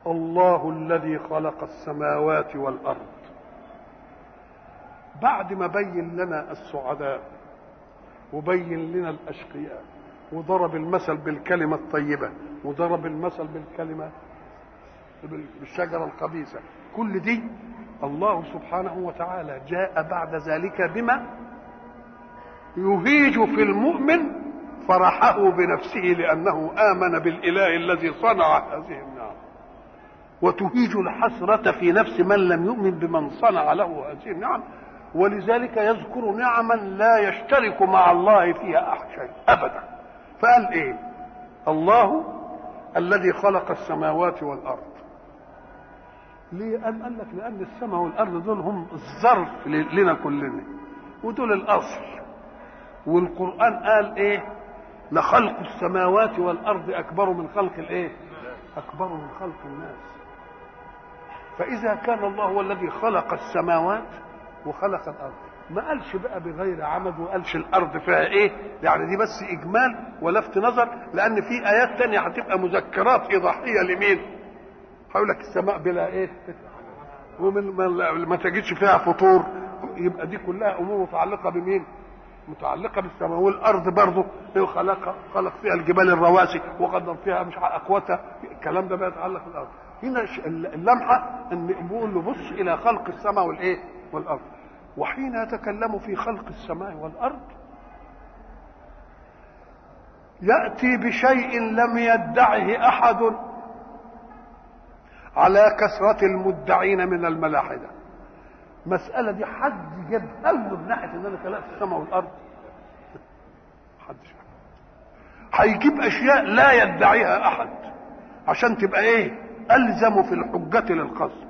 الله الذي خلق السماوات والارض بعد ما بين لنا السعداء وبين لنا الاشقياء وضرب المثل بالكلمه الطيبه وضرب المثل بالكلمه بالشجره الخبيثه كل دي الله سبحانه وتعالى جاء بعد ذلك بما يهيج في المؤمن فرحه بنفسه لانه امن بالاله الذي صنع هذه النعم وتهيج الحسره في نفس من لم يؤمن بمن صنع له هذه النعم ولذلك يذكر نعما لا يشترك مع الله فيها احد شيء ابدا فقال ايه الله الذي خلق السماوات والارض ليه أم قال لك لان السماء والارض دول هم الظرف لنا كلنا ودول الاصل والقران قال ايه لخلق السماوات والارض اكبر من خلق الايه اكبر من خلق الناس فاذا كان الله هو الذي خلق السماوات وخلق الارض ما قالش بقى بغير عمد وما قالش الارض فيها ايه يعني دي بس اجمال ولفت نظر لان في ايات تانية هتبقى مذكرات ايضاحيه لمين هقول لك السماء بلا ايه ومن ما تجدش فيها فطور يبقى دي كلها امور متعلقه بمين متعلقه بالسماء والارض برضه خلق خلق فيها الجبال الرواسي وقدر فيها مش اقواتها الكلام ده بقى يتعلق بالارض هنا اللمحه ان بيقول له بص الى خلق السماء والايه والارض وحين يتكلم في خلق السماء والارض ياتي بشيء لم يدعه احد على كثرة المدعين من الملاحدة مسألة دي حد جاب أول من ناحية إن أنا خلقت السماء والأرض محدش هيجيب أشياء لا يدعيها أحد عشان تبقى إيه ألزم في الحجة للخصم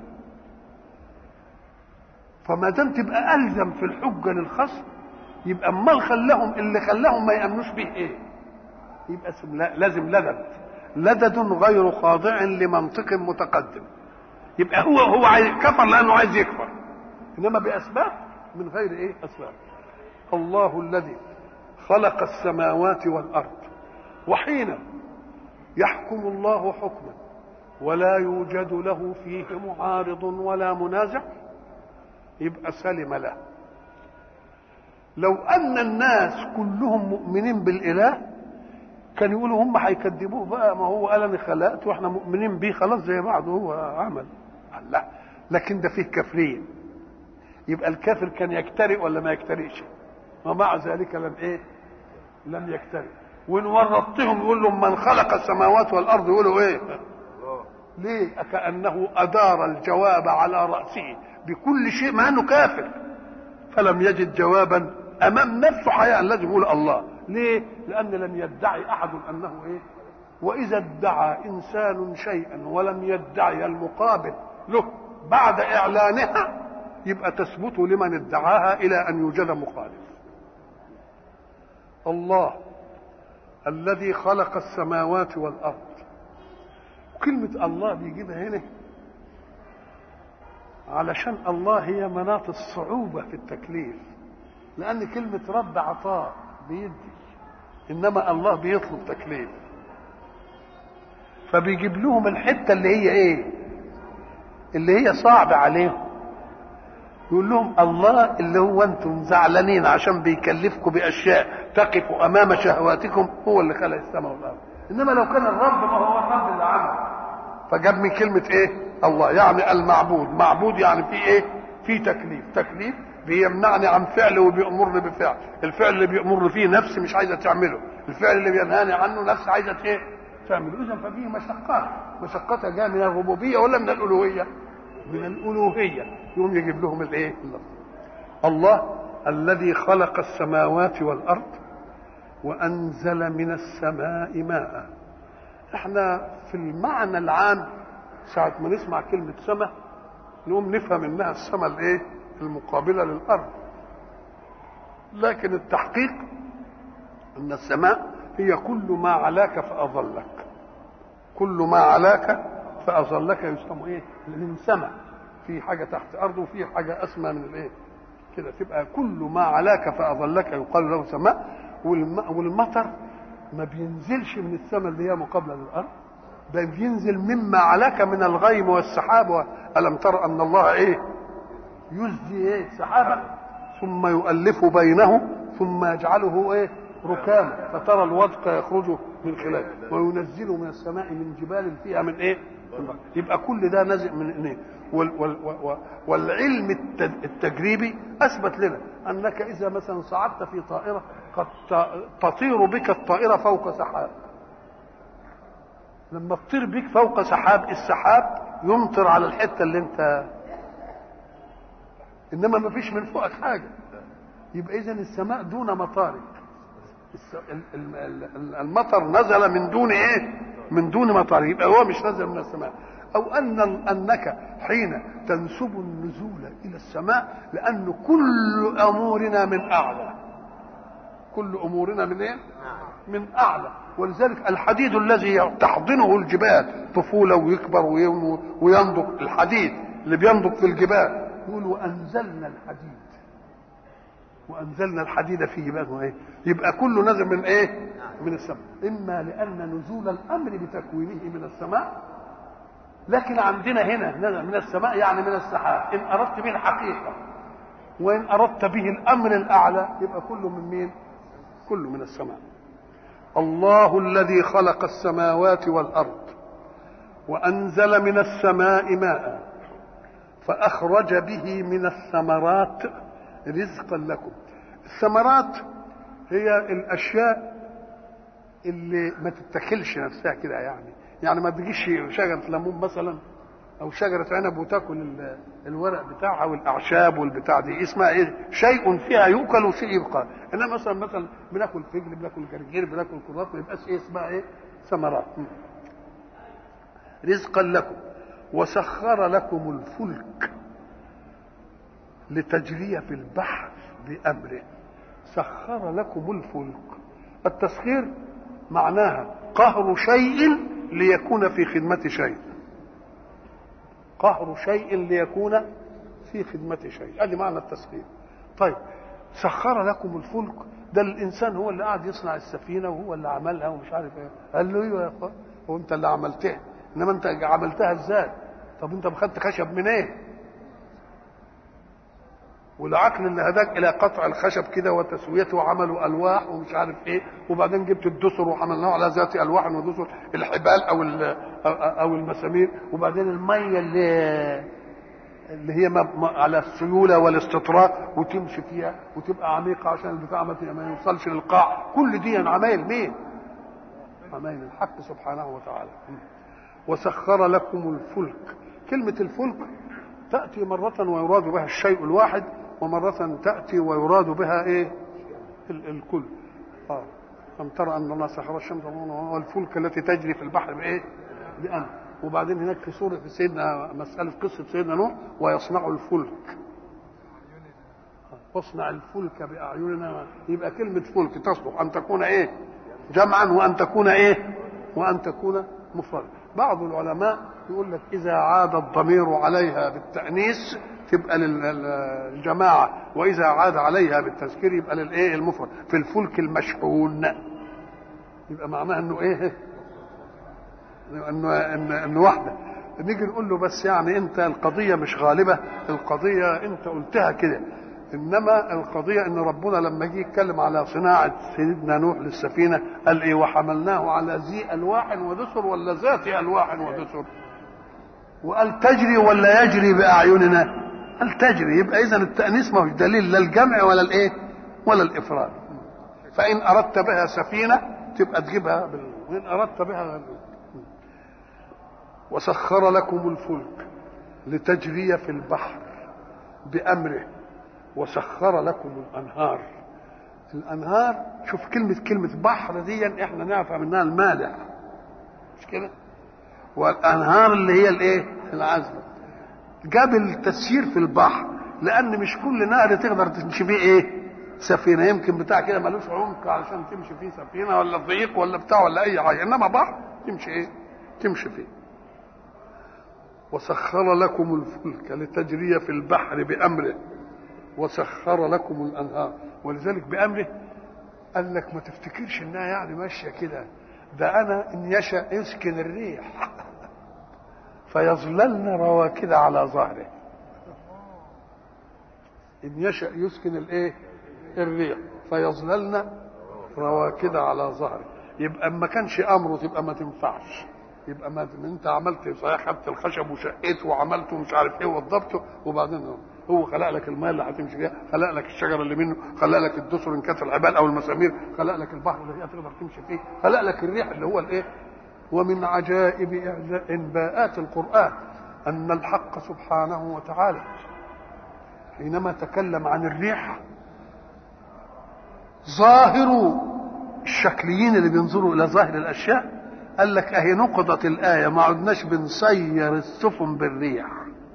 فما دام تبقى ألزم في الحجة للخصم يبقى أمال خلاهم اللي خلاهم ما يأمنوش به إيه يبقى لازم لدد لدد غير خاضع لمنطق متقدم يبقى هو هو عايز كفر لانه عايز يكفر انما باسباب من غير ايه اسباب الله الذي خلق السماوات والارض وحين يحكم الله حكما ولا يوجد له فيه معارض ولا منازع يبقى سلم له لو ان الناس كلهم مؤمنين بالاله كان يقولوا هم هيكذبوه بقى ما هو قال انا خلقت واحنا مؤمنين بيه خلاص زي بعض هو عمل لا لكن ده فيه كافرين يبقى الكافر كان يكترئ ولا ما يكترئش ومع ذلك لم ايه لم يكترئ وان ورطتهم يقول لهم من خلق السماوات والارض يقولوا ايه ليه كانه ادار الجواب على راسه بكل شيء مع انه كافر فلم يجد جوابا امام نفسه حياء لازم يقول الله ليه لان لم يدعي احد انه ايه واذا ادعى انسان شيئا ولم يدعي المقابل له بعد اعلانها يبقى تثبت لمن ادعاها الى ان يوجد مخالف الله الذي خلق السماوات والارض كلمة الله بيجيبها هنا علشان الله هي مناط الصعوبة في التكليف لأن كلمة رب عطاء بيدي إنما الله بيطلب تكليف فبيجيب لهم الحتة اللي هي إيه اللي هي صعبة عليهم يقول لهم الله اللي هو انتم زعلانين عشان بيكلفكم باشياء تقف امام شهواتكم هو اللي خلق السماء والارض انما لو كان الرب ما هو الرب اللي عمل فجاب من كلمه ايه الله يعني المعبود معبود يعني في ايه في تكليف تكليف بيمنعني عن فعل وبيأمرني بفعل الفعل اللي بيأمرني فيه نفسي مش عايزه تعمله الفعل اللي بينهاني عنه نفسي عايزه ايه تعمله اذا ففيه مشقات مشقتها جايه من الربوبيه ولا من الالوهيه من الالوهيه يقوم يجيب لهم الايه الله الذي خلق السماوات والارض وانزل من السماء ماء احنا في المعنى العام ساعة ما نسمع كلمة سماء نقوم نفهم انها السماء الايه المقابلة للارض لكن التحقيق ان السماء هي كل ما علاك فاظلك كل ما علاك فاظلك يسمى ايه من سماء في حاجة تحت أرض وفي حاجة أسمى من الإيه؟ كده تبقى كل ما علاك فأظلك يقال له سماء والمطر ما بينزلش من السماء اللي هي مقابلة للأرض ده بينزل مما عليك من الغيم والسحاب ألم تر أن الله إيه يزجي إيه سحابا ثم يؤلف بينه ثم يجعله إيه ركاما فترى الودق يخرج من خلاله وينزل من السماء من جبال فيها من إيه يبقى كل ده نازل من إيه وال وال والعلم التجريبي اثبت لنا انك اذا مثلا صعدت في طائره قد تطير بك الطائره فوق سحاب لما تطير بك فوق سحاب السحاب يمطر على الحته اللي انت انما ما فيش من فوقك حاجه يبقى اذا السماء دون مطارك المطر نزل من دون ايه من دون مطر يبقى هو مش نزل من السماء او ان انك حين تنسب النزول الى السماء لان كل امورنا من اعلى كل امورنا من ايه من اعلى ولذلك الحديد الذي تحضنه الجبال طفوله ويكبر وينضج الحديد اللي بينضج في الجبال يقول وانزلنا الحديد وانزلنا الحديد فيه يبقى ايه يبقى كله نزل من ايه من السماء اما لان نزول الامر بتكوينه من السماء لكن عندنا هنا نزل من السماء يعني من السحاب ان اردت به الحقيقه وان اردت به الامر الاعلى يبقى كله من مين كله من السماء الله الذي خلق السماوات والارض وانزل من السماء ماء فاخرج به من الثمرات رزقا لكم الثمرات هي الاشياء اللي ما تتاكلش نفسها كده يعني يعني ما تجيش شجره ليمون مثلا او شجره عنب وتاكل الورق بتاعها والاعشاب والبتاع دي اسمها ايه شيء فيها يؤكل وشيء يبقى انما مثلا مثلا بناكل فجل بناكل جرجير بناكل كرات ما يبقاش ايه اسمها ايه ثمرات رزقا لكم وسخر لكم الفلك لتجري في البحر بامره سخر لكم الفلك التسخير معناها قهر شيء ليكون في خدمة شيء قهر شيء ليكون في خدمة شيء ادي معنى التسخير طيب سخر لكم الفلك ده الانسان هو اللي قاعد يصنع السفينه وهو اللي عملها ومش عارف ايه قال له ايوه يا اخوان هو انت اللي عملتها انما انت عملتها ازاي طب انت خدت خشب من ايه والعقل اللي هداك الى قطع الخشب كده وتسويته وعملوا الواح ومش عارف ايه وبعدين جبت الدسر وعملناه على ذات الواح ودسر الحبال او او المسامير وبعدين الميه اللي اللي هي على السيوله والاستطراق وتمشي فيها وتبقى عميقه عشان البتاع ما يوصلش للقاع كل دي عمايل مين؟ عمايل الحق سبحانه وتعالى وسخر لكم الفلك كلمه الفلك تأتي مرة ويراد بها الشيء الواحد ومرة تأتي ويراد بها إيه الكل آه. أم ترى أن الله سخر الشمس والفلك التي تجري في البحر بإيه بأمر وبعدين هناك في سورة سيدنا مسألة قصة سيدنا نوح ويصنع الفلك واصنع الفلك بأعيننا يبقى كلمة فلك تصلح أن تكون إيه جمعا وأن تكون إيه وأن تكون مفردا بعض العلماء يقول لك اذا عاد الضمير عليها بالتانيث تبقى للجماعه واذا عاد عليها بالتذكير يبقى للايه المفرد في الفلك المشحون يبقى معناها انه ايه انه انه, إنه واحده نيجي نقول له بس يعني انت القضيه مش غالبه القضيه انت قلتها كده انما القضيه ان ربنا لما جه يتكلم على صناعه سيدنا نوح للسفينه قال ايه وحملناه على ذي الواح ودسر ولا ذات الواح ودسر وقال تجري ولا يجري باعيننا قال تجري يبقى اذا التانيث ما هوش دليل لا الجمع ولا الايه ولا الافراد فان اردت بها سفينه تبقى تجيبها بال... وان اردت بها وسخر لكم الفلك لتجري في البحر بامره وسخر لكم الانهار الانهار شوف كلمه كلمه بحر دي احنا نعرف منها المالح مش كده والانهار اللي هي الايه العذبه جاب التسيير في البحر لان مش كل نهر تقدر تمشي فيه ايه سفينه يمكن بتاع كده ملوش عمق علشان تمشي فيه سفينه ولا ضيق ولا بتاع ولا اي حاجه انما بحر تمشي ايه تمشي فيه وسخر لكم الفلك لتجري في البحر بامره وسخر لكم الانهار ولذلك بامره قال لك ما تفتكرش انها يعني ماشيه كده ده انا ان يشاء يسكن الريح فيظللن رواكد على ظهره ان يشاء يسكن الايه الريح فيظللن رواكد على ظهره يبقى ما كانش امره تبقى ما تنفعش يبقى ما انت عملت صحيح خدت الخشب وشقيته وعملته مش عارف ايه ووظفته وبعدين هو خلق لك الماء اللي هتمشي فيها خلق لك الشجره اللي منه خلق لك الدسر ان كانت العبال او المسامير خلق لك البحر اللي فيها تقدر تمشي فيه خلق لك الريح اللي هو الايه ومن عجائب انباءات القران ان الحق سبحانه وتعالى حينما تكلم عن الريح ظاهر الشكليين اللي بينظروا الى ظاهر الاشياء قال لك اهي نقضت الايه ما عدناش بنسير السفن بالريح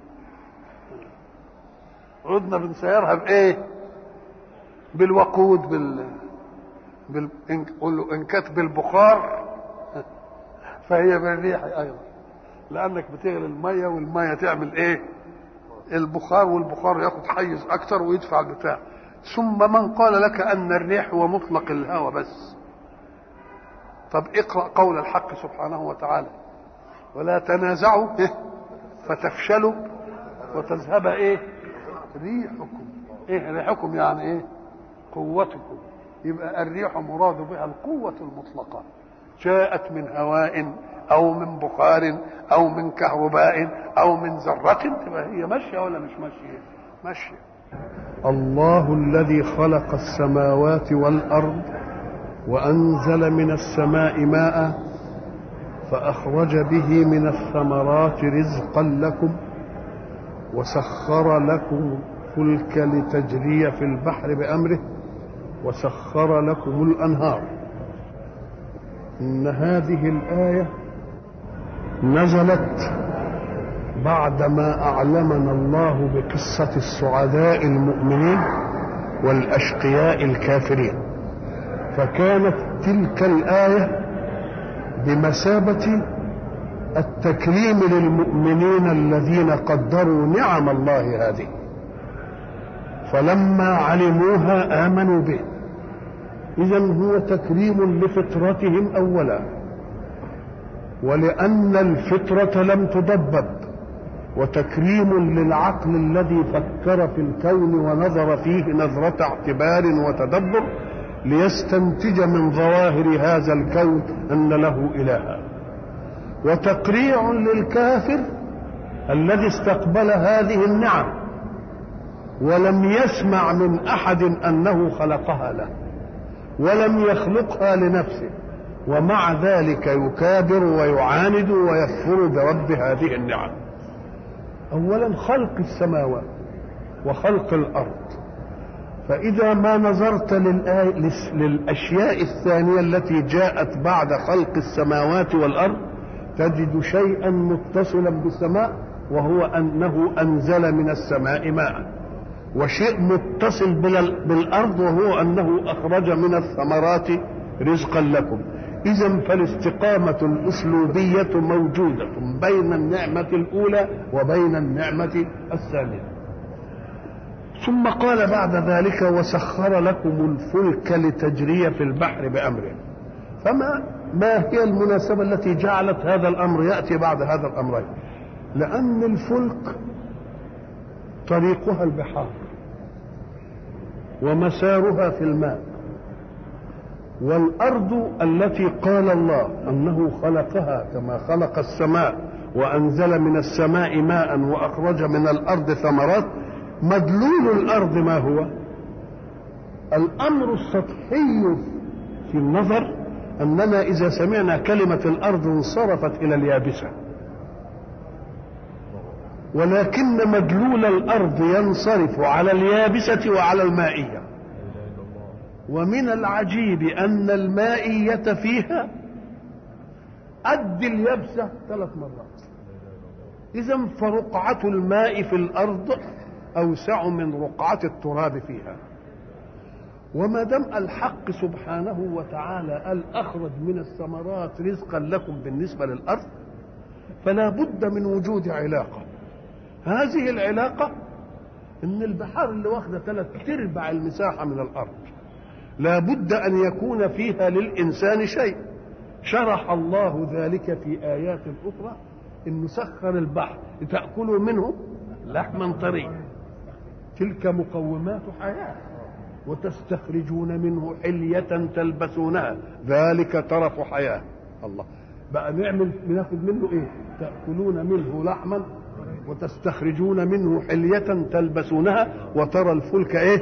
عدنا بنسيرها بايه بالوقود بال, بال... إن... قول له ان كانت بالبخار فهي بالريح ايضا لانك بتغلي الميه والميه تعمل ايه البخار والبخار ياخد حيز اكتر ويدفع البتاع ثم من قال لك ان الريح هو مطلق الهوى بس طب اقرا قول الحق سبحانه وتعالى ولا تنازعوا فتفشلوا وتذهب ايه ريحكم ايه ريحكم يعني ايه قوتكم يبقى الريح مراد بها القوة المطلقة جاءت من هواء أو من بخار أو من كهرباء أو من ذرة تبقى هي ماشية ولا مش ماشية؟ ماشية الله الذي خلق السماوات والأرض وأنزل من السماء ماء فأخرج به من الثمرات رزقا لكم وسخر لكم فلك لتجري في البحر بأمره وسخر لكم الأنهار إن هذه الآية نزلت بعدما أعلمنا الله بقصة السعداء المؤمنين والأشقياء الكافرين فكانت تلك الآية بمثابة التكريم للمؤمنين الذين قدروا نعم الله هذه فلما علموها آمنوا به إذا هو تكريم لفطرتهم أولا ولأن الفطرة لم تدبب وتكريم للعقل الذي فكر في الكون ونظر فيه نظرة اعتبار وتدبر ليستنتج من ظواهر هذا الكون أن له إلها وتقريع للكافر الذي استقبل هذه النعم ولم يسمع من أحد أنه خلقها له ولم يخلقها لنفسه ومع ذلك يكابر ويعاند ويكفر برب هذه النعم اولا خلق السماوات وخلق الارض فاذا ما نظرت للاشياء الثانيه التي جاءت بعد خلق السماوات والارض تجد شيئا متصلا بالسماء وهو انه انزل من السماء ماء وشيء متصل بالارض وهو انه اخرج من الثمرات رزقا لكم اذا فالاستقامه الاسلوبيه موجوده بين النعمه الاولى وبين النعمه الثانيه ثم قال بعد ذلك وسخر لكم الفلك لتجري في البحر بامره فما ما هي المناسبه التي جعلت هذا الامر ياتي بعد هذا الامرين لان الفلك طريقها البحار ومسارها في الماء والارض التي قال الله انه خلقها كما خلق السماء وانزل من السماء ماء واخرج من الارض ثمرات مدلول الارض ما هو الامر السطحي في النظر اننا اذا سمعنا كلمه الارض انصرفت الى اليابسه ولكن مدلول الارض ينصرف على اليابسه وعلى المائيه ومن العجيب ان المائيه فيها قد اليابسه ثلاث مرات اذا فرقعه الماء في الارض اوسع من رقعه التراب فيها وما دام الحق سبحانه وتعالى قال اخرج من الثمرات رزقا لكم بالنسبه للارض فلا بد من وجود علاقه هذه العلاقه ان البحار اللي واخده ثلاث ارباع المساحه من الارض لا بد ان يكون فيها للانسان شيء شرح الله ذلك في آيات أخرى إنه سخر البحر لتأكلوا منه لحما طريا تلك مقومات حياة وتستخرجون منه حلية تلبسونها ذلك ترف حياة الله بقى نعمل بناخد منه ايه تأكلون منه لحما وتستخرجون منه حلية تلبسونها وترى الفلك ايه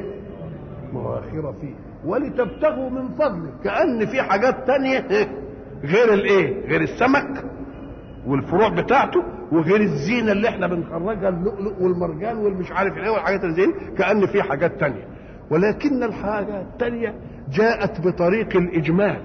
مواخر فيه ولتبتغوا من فضله كأن في حاجات تانية إيه؟ غير الايه غير السمك والفروع بتاعته وغير الزينه اللي احنا بنخرجها اللؤلؤ والمرجان والمش عارف ايه والحاجات اللي زي كان في حاجات تانية ولكن الحاجات التانية جاءت بطريق الاجمال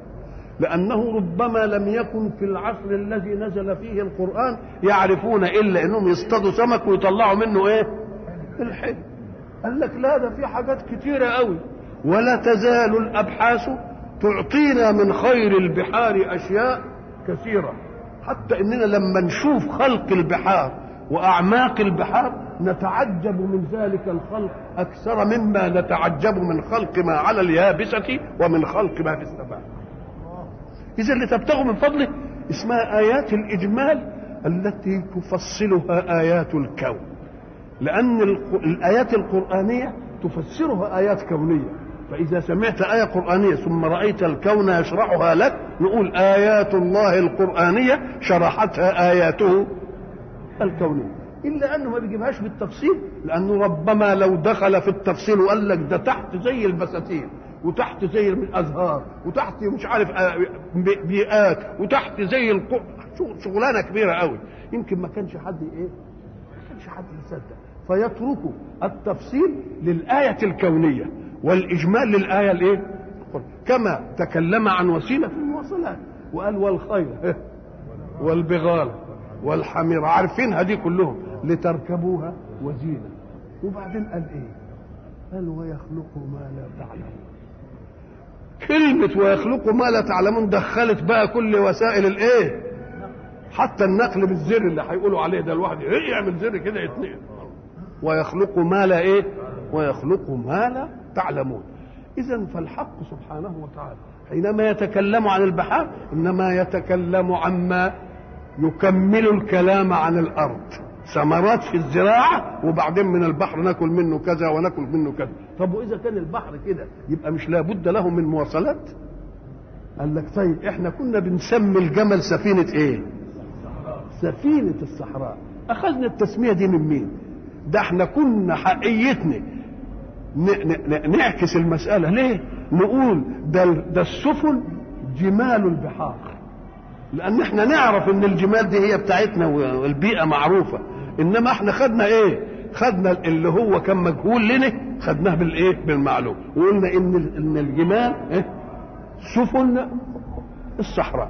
لانه ربما لم يكن في العصر الذي نزل فيه القران يعرفون الا انهم يصطادوا سمك ويطلعوا منه ايه الحل قال لك لا ده في حاجات كتيره قوي ولا تزال الابحاث تعطينا من خير البحار اشياء كثيره حتى اننا لما نشوف خلق البحار واعماق البحار نتعجب من ذلك الخلق اكثر مما نتعجب من خلق ما على اليابسه ومن خلق ما في السماء اذا لتبتغوا من فضله اسمها ايات الاجمال التي تفصلها ايات الكون لان الايات القرانيه تفسرها ايات كونيه فإذا سمعت آية قرآنية ثم رأيت الكون يشرحها لك نقول آيات الله القرآنية شرحتها آياته الكونية إلا أنه ما بيجيبهاش بالتفصيل لأنه ربما لو دخل في التفصيل وقال لك ده تحت زي البساتين وتحت زي الأزهار وتحت مش عارف بيئات وتحت زي القو... شغلانة كبيرة قوي يمكن ما كانش حد إيه ما كانش حد يصدق فيتركوا التفصيل للآية الكونية والاجمال للايه الايه كما تكلم عن وسيله المواصلات وقال والخيل والبغال والحمير عارفينها دي كلهم لتركبوها وزينه وبعدين قال ايه قال ويخلق ما لا تعلمون كلمة ويخلق ما لا تعلمون دخلت بقى كل وسائل الايه حتى النقل بالزر اللي هيقولوا عليه ده الواحد ايه يعمل زر كده يتنقل ويخلق ما لا ايه ويخلق ما لا تعلمون اذا فالحق سبحانه وتعالى حينما يتكلم عن البحار انما يتكلم عما يكمل الكلام عن الارض ثمرات في الزراعة وبعدين من البحر ناكل منه كذا وناكل منه كذا طب وإذا كان البحر كده يبقى مش لابد له من مواصلات قال لك طيب احنا كنا بنسمي الجمل سفينة ايه سفينة الصحراء أخذنا التسمية دي من مين ده احنا كنا حقيتنا نعكس المسألة ليه نقول ده, ده السفن جمال البحار لأن احنا نعرف ان الجمال دي هي بتاعتنا والبيئة معروفة انما احنا خدنا ايه خدنا اللي هو كان مجهول لنا خدناه بالايه بالمعلوم وقلنا ان ان الجمال إيه؟ سفن الصحراء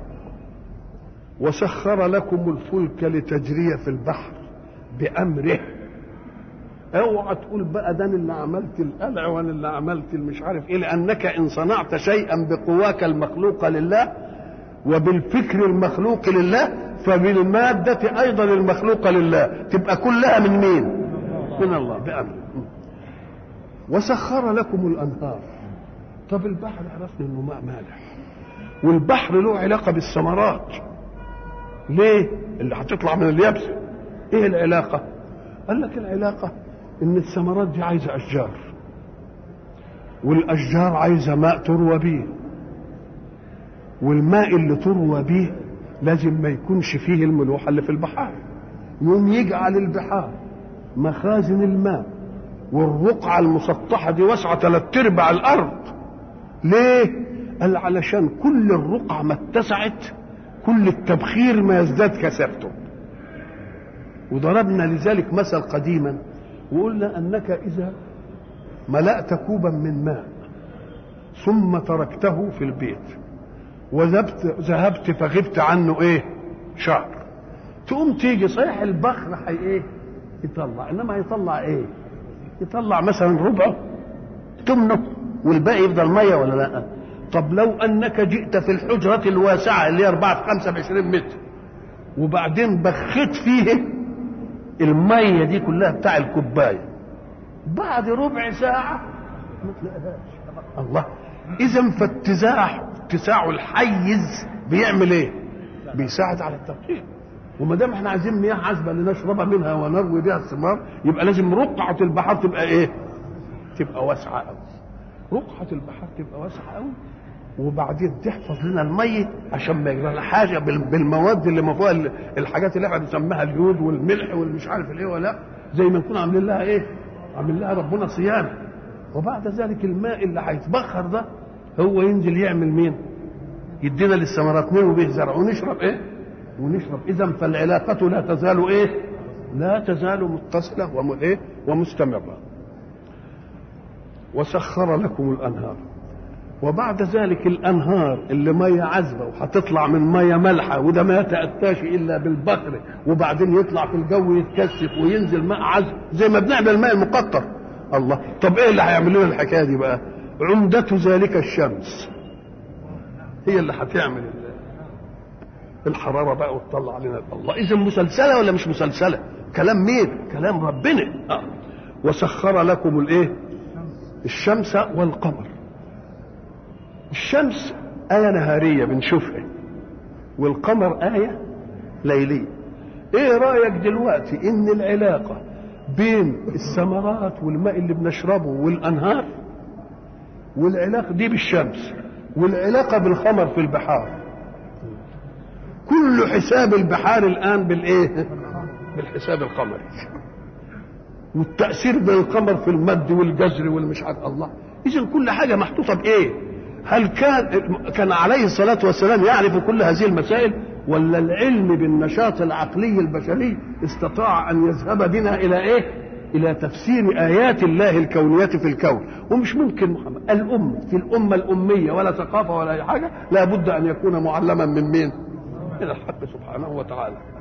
وسخر لكم الفلك لتجري في البحر بامره اوعى تقول بقى ده اللي عملت القلع وانا اللي عملت مش عارف ايه لانك ان صنعت شيئا بقواك المخلوقه لله وبالفكر المخلوق لله فبالمادة أيضا المخلوقة لله تبقى كلها من مين من الله بأمر وسخر لكم الأنهار طب البحر عرفنا انه ماء مالح والبحر له علاقة بالثمرات ليه اللي هتطلع من اليابسة ايه العلاقة قال لك العلاقة ان الثمرات دي عايزة اشجار والاشجار عايزة ماء تروى بيه والماء اللي تروى به لازم ما يكونش فيه الملوحة اللي في البحار يوم يجعل البحار مخازن الماء والرقعة المسطحة دي واسعة ثلاث ارباع الارض ليه قال علشان كل الرقعة ما اتسعت كل التبخير ما يزداد كثافته وضربنا لذلك مثل قديما وقلنا انك اذا ملأت كوبا من ماء ثم تركته في البيت وذهبت ذهبت فغبت عنه ايه شهر تقوم تيجي صحيح البخر حي ايه يطلع انما هيطلع ايه يطلع مثلا ربعه تمنه والباقي يفضل ميه ولا لا طب لو انك جئت في الحجرة الواسعة اللي هي 4 في 5 ب 20 متر وبعدين بخيت فيه المية دي كلها بتاع الكوباية بعد ربع ساعة ما تلاقيهاش الله إذا فاتزاح اتساع الحيز بيعمل ايه بيساعد على الترقيق وما دام احنا عايزين مياه عذبه لنشرب منها ونروي بها الثمار يبقى لازم رقعه البحر تبقى ايه تبقى واسعه قوي رقعه البحر تبقى واسعه قوي وبعدين تحفظ لنا الميه عشان ما يجرى لنا حاجه بالمواد اللي ما فوق الحاجات اللي احنا بنسميها اليود والملح والمش عارف الايه ولا زي ما نكون عاملين لها ايه؟ عاملين لها ربنا صيانه وبعد ذلك الماء اللي هيتبخر ده هو ينزل يعمل مين؟ يدينا للثمرات مين وبيه زرع ونشرب ايه؟ ونشرب اذا فالعلاقه لا تزال ايه؟ لا تزال متصله وم ايه؟ ومستمره وسخر لكم الانهار وبعد ذلك الانهار اللي ميه عذبه وهتطلع من ميه مالحه وده ما يتاتاش الا بالبخر وبعدين يطلع في الجو يتكثف وينزل ماء عذب زي ما بنعمل الماء المقطر الله طب ايه اللي هيعمل لنا الحكايه دي بقى عمدة ذلك الشمس هي اللي هتعمل الحراره بقى وتطلع علينا الله اذا مسلسله ولا مش مسلسله كلام مين كلام ربنا آه. وسخر لكم الايه الشمس والقمر الشمس آية نهارية بنشوفها والقمر آية ليلية ايه رأيك دلوقتي ان العلاقة بين الثمرات والماء اللي بنشربه والانهار والعلاقة دي بالشمس والعلاقة بالقمر في البحار كل حساب البحار الآن بالإيه؟ بالحساب القمري والتأثير بين القمر في المد والجزر والمش عارف الله إذا كل حاجة محطوطة بإيه؟ هل كان كان عليه الصلاة والسلام يعرف كل هذه المسائل ولا العلم بالنشاط العقلي البشري استطاع أن يذهب بنا إلى إيه؟ إلى تفسير آيات الله الكونية في الكون ومش ممكن محمد الأم في الأمة الأمية ولا ثقافة ولا أي حاجة لا بد أن يكون معلما من مين؟ من الحق سبحانه وتعالى